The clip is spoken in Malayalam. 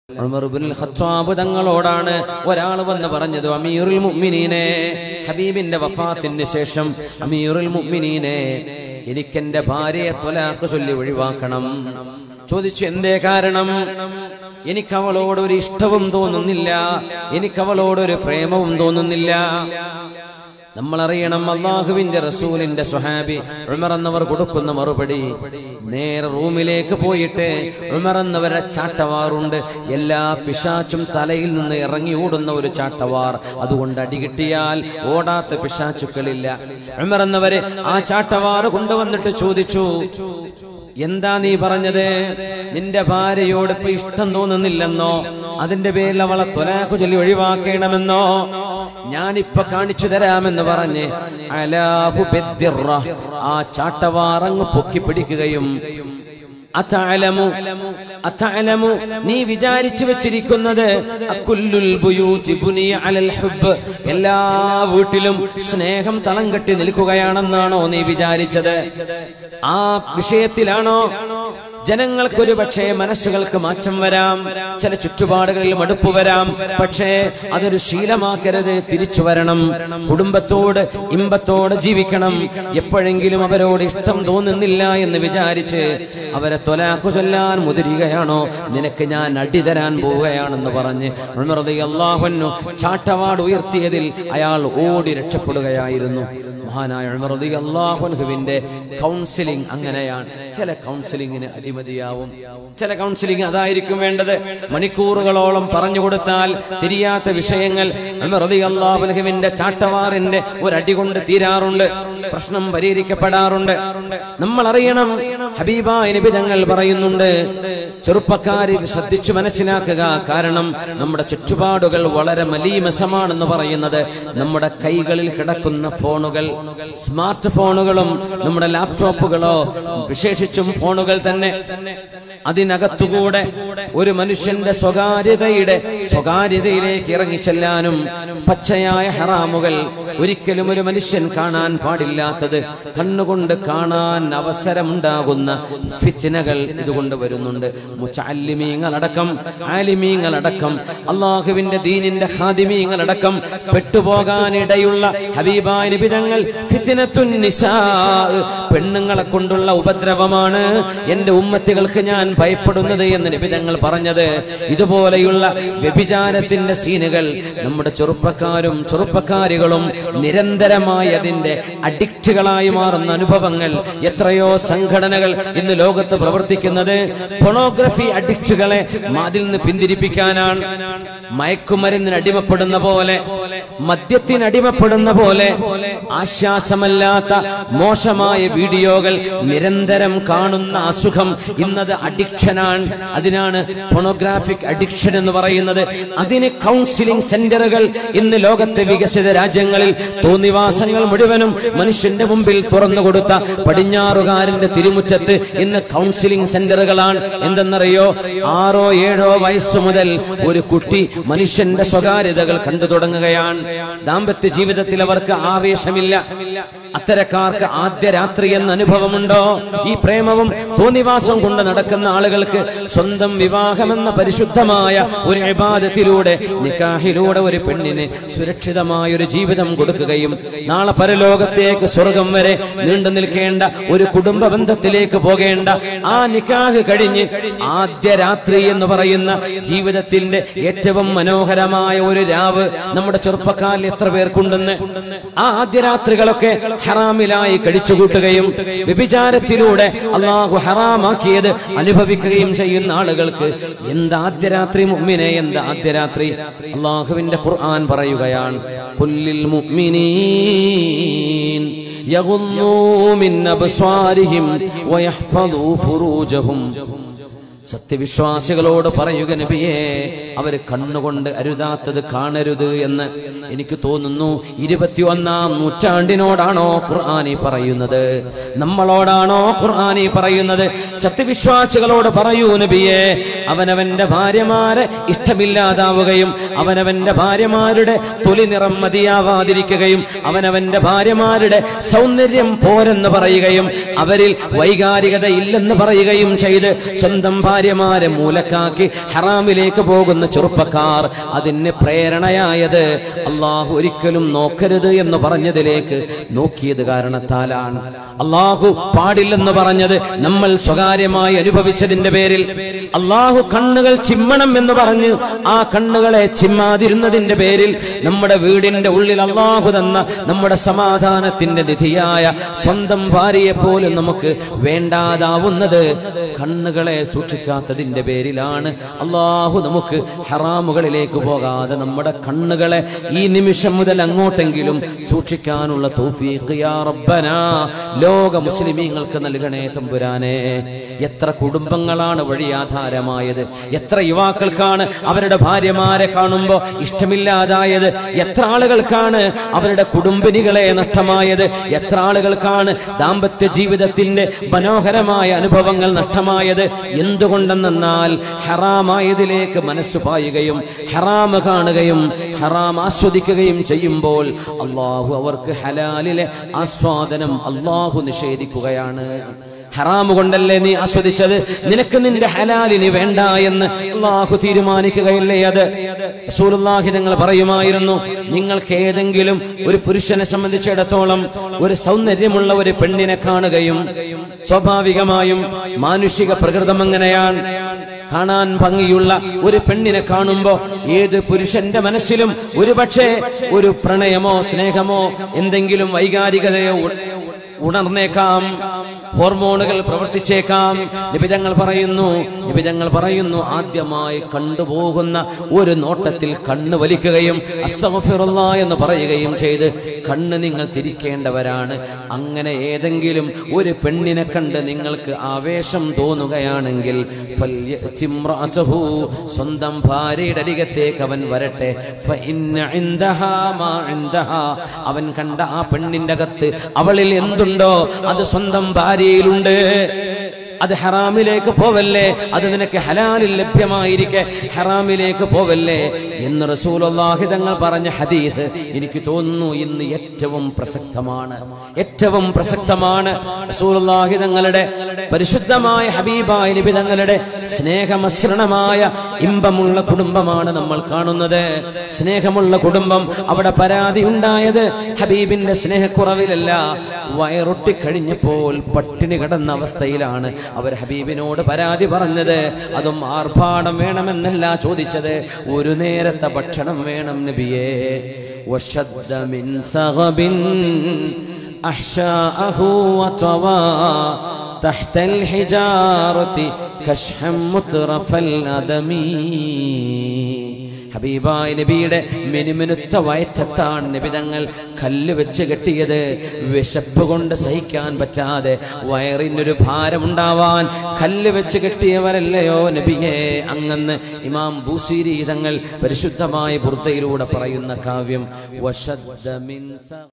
ഉമർ ഇബ്നുൽ ഖത്താബ് തങ്ങളോടാണ് ഒരാൾ വന്ന് പറഞ്ഞത് അമീറുൽ മുഅ്മിനീനെ ഹബീബിന്റെ വഫാത്തിന് ശേഷം അമീറുൽ മുഅ്മിനീനെ എനിക്കെന്റെ ഭാര്യയെ ത്വലാഖ് ചൊല്ലി ഒഴിവാക്കണം ചോദിച്ചു എന്തേ കാരണം എനിക്ക് അവളോട് ഒരു ഇഷ്ടവും തോന്നുന്നില്ല എനിക്ക് അവളോട് ഒരു പ്രേമവും തോന്നുന്നില്ല നമ്മൾ അറിയണം അള്ളാഹുവിന്റെ റസൂലിന്റെ സ്വഹാബി ഉമർ എന്നവർ കൊടുക്കുന്ന മറുപടി നേരെ റൂമിലേക്ക് പോയിട്ട് ഉമർ എന്നവരെ ചാട്ടവാറുണ്ട് എല്ലാ പിശാച്ചും തലയിൽ നിന്ന് ഇറങ്ങി ഓടുന്ന ഒരു ചാട്ടവാർ അതുകൊണ്ട് അടികിട്ടിയാൽ ഓടാത്ത പിശാച്ചുക്കളില്ല ഉമർ എന്നവരെ ആ ചാട്ടവാറ് കൊണ്ടുവന്നിട്ട് ചോദിച്ചു എന്താ നീ പറഞ്ഞത് നിന്റെ ഭാര്യയോട് ഇപ്പൊ ഇഷ്ടം തോന്നുന്നില്ലെന്നോ അതിന്റെ പേരിൽ അവളെ ത്വലാഖു ചൊല്ലി ഒഴിവാക്കണമെന്നോ ഞാനിപ്പൊ കാണിച്ചു തരാമെന്ന് പറഞ്ഞ് അലാഹു ബദ്ദിറ. ആ ചാട്ടവാറങ്ങ് പൊക്കി പിടിക്കുകയും അതഅലമു അതഅലമു നീ വിചാരിച്ചു വെച്ചിരിക്കുന്നത് അക്കുല്ലുൽ ബുയൂതി ബുനിയ അലൽ ഹുബ് എല്ലാ വീട്ടിലും സ്നേഹം തളം കെട്ടി നിൽക്കുകയാണെന്നാണോ നീ വിചാരിച്ചത് ആ വിഷയത്തിലാണോ ജനങ്ങൾക്കൊരു പക്ഷേ മനസ്സുകൾക്ക് മാറ്റം വരാം ചില ചുറ്റുപാടുകളിൽ മടുപ്പ് വരാം പക്ഷേ അതൊരു ശീലമാക്കരുത് തിരിച്ചു വരണം കുടുംബത്തോട് ഇമ്പത്തോടെ ജീവിക്കണം എപ്പോഴെങ്കിലും അവരോട് ഇഷ്ടം തോന്നുന്നില്ല എന്ന് വിചാരിച്ച് അവരെ തൊലാഖു ചൊല്ലാൻ മുതിരുകയാണോ നിനക്ക് ഞാൻ അടി തരാൻ പോവുകയാണെന്ന് പറഞ്ഞ് ഉമർ റളിയല്ലാഹു ചാട്ടവാട് ഉയർത്തിയതിൽ അയാൾ ഓടി രക്ഷപ്പെടുകയായിരുന്നു മഹാനായ ഉമർ റളിയല്ലാഹു അൻഹുവിന്റെ കൗൺസിലിംഗ് അങ്ങനെയാണ് ചില കൗൺസിലിംഗിന് അടിമതിയാവും ചില കൗൺസിലിംഗ് അതായിരിക്കും വേണ്ടത് മണിക്കൂറുകളോളം പറഞ്ഞു കൊടുത്താൽ തിരിയാത്ത വിഷയങ്ങൾ ഉമർ റളിയല്ലാഹു അൻഹുവിന്റെ ചാട്ടവാറിന്റെ ഒരടി കൊണ്ട് തീരാറുണ്ട് പ്രശ്നം പരിഹരിക്കപ്പെടാറുണ്ട് നമ്മൾ അറിയണം ഹബീബായ നബി തങ്ങൾ പറയുന്നുണ്ട് ചെറുപ്പക്കാരി ശ്രദ്ധിച്ചു മനസ്സിലാക്കുക കാരണം നമ്മുടെ ചുറ്റുപാടുകൾ വളരെ മലീമസമാണെന്ന് പറയുന്നത് നമ്മുടെ കൈകളിൽ കിടക്കുന്ന ഫോണുകൾ സ്മാർട്ട് ഫോണുകളും നമ്മുടെ ലാപ്ടോപ്പുകളോ വിശേഷിച്ചും ഫോണുകൾ തന്നെ അതിനകത്തുകൂടെ ഒരു മനുഷ്യന്റെ സ്വകാര്യതയുടെ സ്വകാര്യതയിലേക്ക് ഇറങ്ങിച്ചെല്ലാനും പച്ചയായ ഹറാമുകൾ ഒരിക്കലും ഒരു മനുഷ്യൻ കാണാൻ പാടില്ലാത്തത് കണ്ണുകൊണ്ട് കാണാൻ അവസരമുണ്ടാകുന്ന ഫിച്ചിനകൾ ഇതുകൊണ്ട് വരുന്നുണ്ട് മുച്ചാലിമീങ്ങളടക്കം ആലിമീങ്ങളടക്കം അള്ളാഹുവിന്റെ ദീനിന്റെ ഹാദിമീങ്ങളടക്കം പെട്ടുപോകാനിടയുള്ള ഹബീബായ നിബിതങ്ങൾ ഫിത്തിനത്തുൻ നിസാ പെണ്ണുങ്ങളെ കൊണ്ടുള്ള ഉപദ്രവമാണ് എന്റെ ഉമ്മത്തികൾക്ക് ഞാൻ ഭയപ്പെടുന്നത് എന്ന് നിബിതങ്ങൾ പറഞ്ഞത് ഇതുപോലെയുള്ള വ്യഭിചാരത്തിന്റെ സീനുകൾ നമ്മുടെ ചെറുപ്പക്കാരും ചെറുപ്പക്കാരികളും നിരന്തരമായി അതിന്റെ അഡിക്റ്റുകളായി മാറുന്ന അനുഭവങ്ങൾ എത്രയോ സംഘടനകൾ ഇന്ന് ലോകത്ത് പ്രവർത്തിക്കുന്നത് പൊണോഗ്രഫി അഡിക്റ്റുകളെ അതിൽ നിന്ന് പിന്തിരിപ്പിക്കാനാണ് മയക്കുമരുന്നിന് അടിമപ്പെടുന്ന പോലെ മദ്യത്തിന് അടിമപ്പെടുന്ന പോലെ ആശ്വാസമല്ലാത്ത മോശമായ വീഡിയോകൾ നിരന്തരം കാണുന്ന അസുഖം ഇന്നത് അഡിക്ഷനാണ് അതിനാണ് പൊണോഗ്രാഫിക് അഡിക്ഷൻ എന്ന് പറയുന്നത് അതിന് കൗൺസിലിംഗ് സെന്ററുകൾ ഇന്ന് ലോകത്തെ വികസിത രാജ്യങ്ങളിൽ തോന്നിവാസങ്ങൾ മുഴുവനും മനുഷ്യന്റെ മുമ്പിൽ തുറന്നു കൊടുത്ത പടിഞ്ഞാറുകാരന്റെ തിരുമുറ്റത്ത് ഇന്ന് കൗൺസിലിംഗ് സെന്ററുകളാണ് എന്തെന്നറിയോ ആറോ ഏഴോ വയസ്സ് മുതൽ ഒരു കുട്ടി മനുഷ്യന്റെ സ്വകാര്യതകൾ കണ്ടു തുടങ്ങുകയാണ് ദാമ്പത്യ ജീവിതത്തിൽ അവർക്ക് ആവേശമില്ല അത്തരക്കാർക്ക് ആദ്യ രാത്രി എന്ന അനുഭവമുണ്ടോ ഈ പ്രേമവും തോന്നിവാസം കൊണ്ട് നടക്കുന്ന ആളുകൾക്ക് സ്വന്തം വിവാഹമെന്ന പരിശുദ്ധമായ ഒരു ഇബാദത്തിലൂടെ നിക്കാഹിലൂടെ ഒരു പെണ്ണിന് സുരക്ഷിതമായ ഒരു ജീവിതം കൊടുക്കുകയും നാളെ പരലോകത്തേക്ക് സ്വർഗം വരെ നീണ്ടു നിൽക്കേണ്ട ഒരു കുടുംബ ബന്ധത്തിലേക്ക് പോകേണ്ട ആ നിക്കാഹ് കഴിഞ്ഞ് ആദ്യ രാത്രി എന്ന് പറയുന്ന ജീവിതത്തിന്റെ ഏറ്റവും മനോഹരമായ ഒരു രാവ് നമ്മുടെ ചെറുപ്പക്കാരിൽ എത്ര പേർക്കുണ്ടെന്ന് ആ ആദ്യ രാത്രികളൊക്കെ ഹറാമിലായി കഴിച്ചുകൂട്ടുകയും വ്യഭിചാരത്തിലൂടെ അള്ളാഹു ഹറാമാക്കിയത് അനുഭവിക്കുകയും ചെയ്യുന്ന ആളുകൾക്ക് എന്താ ആദ്യ രാത്രി മുഅ്മിനെ എന്താ ആദ്യ രാത്രി അള്ളാഹുവിന്റെ ഖുർആൻ പറയുകയാണ് പുല്ലിൽ മുഅ്മിനീൻ يغضوا من أبصارهم ويحفظوا فروجهم സത്യവിശ്വാസികളോട് പറയുക നബിയെ അവര് കണ്ണുകൊണ്ട് അരുതാത്തത് കാണരുത് എന്ന് എനിക്ക് തോന്നുന്നു ഇരുപത്തിയൊന്നാം നൂറ്റാണ്ടിനോടാണോ ഖുർആാനി പറയുന്നത് നമ്മളോടാണോ ഖുർആാനി പറയുന്നത് സത്യവിശ്വാസികളോട് പറയൂ നബിയെ അവനവന്റെ ഭാര്യമാരെ ഇഷ്ടമില്ലാതാവുകയും അവനവന്റെ ഭാര്യമാരുടെ തൊലി നിറം മതിയാവാതിരിക്കുകയും അവനവന്റെ ഭാര്യമാരുടെ സൗന്ദര്യം പോരെന്ന് പറയുകയും അവരിൽ വൈകാരികത ഇല്ലെന്ന് പറയുകയും ചെയ്ത് സ്വന്തം ഭാര്യമാരെ മൂലക്കാക്കി ഹറാമിലേക്ക് പോകുന്ന ചെറുപ്പക്കാർ അതിന് പ്രേരണയായത് അള്ളാഹു ഒരിക്കലും നോക്കരുത് എന്ന് പറഞ്ഞതിലേക്ക് നോക്കിയത് കാരണത്താലാണ് അള്ളാഹു പാടില്ലെന്ന് പറഞ്ഞത് നമ്മൾ സ്വകാര്യമായി അനുഭവിച്ചതിന്റെ പേരിൽ അള്ളാഹു കണ്ണുകൾ ചിമ്മണം എന്ന് പറഞ്ഞ് ആ കണ്ണുകളെ ചിമ്മാതിരുന്നതിന്റെ പേരിൽ നമ്മുടെ വീടിന്റെ ഉള്ളിൽ അള്ളാഹു തന്ന നമ്മുടെ സമാധാനത്തിന്റെ നിധിയായ സ്വന്തം ഭാര്യയെ പോലും നമുക്ക് വേണ്ടാതാവുന്നത് കണ്ണുകളെ സൂക്ഷിക്കാത്തതിന്റെ പേരിലാണ് അള്ളാഹു നമുക്ക് ഹറാമുകളിലേക്ക് പോകാതെ നമ്മുടെ കണ്ണുകളെ ഈ നിമിഷം മുതൽ അങ്ങോട്ടെങ്കിലും സൂക്ഷിക്കാനുള്ള തൗഫീഖ് യാ റബ്ബനാ ലോക മുസ്ലിമീങ്ങൾക്ക് നൽകണേ തമ്പുരാനെ എത്ര കുടുംബങ്ങളാണ് വഴിയാധാരമായത് എത്ര യുവാക്കൾക്കാണ് അവരുടെ ഭാര്യമാരെ കാണുമ്പോൾ ഇഷ്ടമില്ലാതായത് എത്ര ആളുകൾക്കാണ് അവരുടെ കുടുംബിനികളെ നഷ്ടമായത് എത്ര ആളുകൾക്കാണ് ദാമ്പത്യ ജീവിതത്തിന്റെ മനോഹരമായ അനുഭവങ്ങൾ നഷ്ടമായത് എന്തുകൊണ്ടെന്നാൽ ഹറാമായതിലേക്ക് മനസ്സ് പായുകയും ഹറാമ് കാണുകയും ഹറാം ആസ്വദിക്കുകയും ചെയ്യുമ്പോൾ അള്ളാഹു അവർക്ക് ഹലാലിലെ ആസ്വാദനം അള്ളാഹു നിഷേധിക്കുകയാണ് ഹറാമ് കൊണ്ടല്ലേ നീ ആസ്വദിച്ചത് നിനക്ക് നിന്റെ ഹലാലിന് വേണ്ട എന്ന് അള്ളാഹു തീരുമാനിക്കുകയല്ലേ അത് റസൂലുള്ളാഹി ഞങ്ങൾ പറയുമായിരുന്നു നിങ്ങൾക്ക് ഏതെങ്കിലും ഒരു പുരുഷനെ സംബന്ധിച്ചിടത്തോളം ഒരു സൗന്ദര്യമുള്ള ഒരു പെണ്ണിനെ കാണുകയും സ്വാഭാവികമായും മാനുഷിക പ്രകൃതം എങ്ങനെയാണ് കാണാൻ ഭംഗിയുള്ള ഒരു പെണ്ണിനെ കാണുമ്പോ ഏത് പുരുഷന്റെ മനസ്സിലും ഒരു പക്ഷേ ഒരു പ്രണയമോ സ്നേഹമോ എന്തെങ്കിലും വൈകാരികതയോ ഉ- ഉണർന്നേക്കാം ഹോർമോണുകൾ പ്രവർത്തിച്ചേക്കാം നിബിതങ്ങൾ പറയുന്നു നിബിതങ്ങൾ പറയുന്നു ആദ്യമായി കണ്ടുപോകുന്ന ഒരു നോട്ടത്തിൽ കണ്ണ് വലിക്കുകയും അസ്തഗഫിറുള്ള എന്ന് പറയുകയും ചെയ്ത് കണ്ണ് നിങ്ങൾ തിരിക്കേണ്ടവരാണ് അങ്ങനെ ഏതെങ്കിലും ഒരു പെണ്ണിനെ കണ്ട് നിങ്ങൾക്ക് ആവേശം തോന്നുകയാണെങ്കിൽ ഫല്യഅ്തി ഇമ്രഅതഹു, സ്വന്തം ഭാര്യയുടെ അരികത്തേക്ക് അവൻ വരട്ടെ ഫഇന്ന ഇൻദഹാ മാ ഇൻദഹാ. അവൻ കണ്ട ആ പെണ്ണിന്റെ അകത്ത് അവളിൽ എന്തുണ്ടോ അത് സ്വന്തം ഭാര്യയിലുണ്ട് അത് ഹറാമിലേക്ക് പോവല്ലേ അത് നിനക്ക് ഹലാലിൽ ലഭ്യമായിരിക്കെ ഹറാമിലേക്ക് പോവല്ലേ എന്ന് റസൂലുള്ളാഹി തങ്ങൾ പറഞ്ഞ ഹദീസ് എനിക്ക് തോന്നുന്നു ഇന്ന് ഏറ്റവും പ്രസക്തമാണ് ഏറ്റവും പ്രസക്തമാണ് റസൂലുള്ളാഹി തങ്ങളുടെ പരിശുദ്ധമായ ഹബീബായ നബി തങ്ങളുടെ സ്നേഹമസൃണമായ ഇമ്പമുള്ള കുടുംബമാണ് നമ്മൾ കാണുന്നത് സ്നേഹമുള്ള കുടുംബം അവിടെ പരാതി ഉണ്ടായത് ഹബീബിന്റെ സ്നേഹക്കുറവിലല്ല വയറൊട്ടി കഴിഞ്ഞപ്പോൾ പട്ടിണി കിടന്ന അവസ്ഥയിലാണ് അവർ ഹബീബിനോട് പരാതി പറഞ്ഞത് അതും ആർഭാടം വേണമെന്നല്ല ചോദിച്ചത് ഒരു നേരത്തെ ഭക്ഷണം വേണം നബിയേ وشد من صغب أحشاءه وطوى تحت الحجارة كشحا مترف الأدم ഹബീബായ നബിയുടെ മിനുമിനുത്ത വയറ്റത്താണ് നബിതങ്ങൾ കല്ല് വെച്ച് കെട്ടിയത് വിശപ്പ് കൊണ്ട് സഹിക്കാൻ പറ്റാതെ വയറിനൊരു ഭാരമുണ്ടാവാൻ കല്ല് വെച്ച് കെട്ടിയവരല്ലയോ നബിയെ അങ്ങന്ന് ഇമാം ബൂസീരി തങ്ങൾ പരിശുദ്ധമായ ബുർദയിലൂടെ പറയുന്ന കാവ്യം വശദ്ദ മിൻ സ-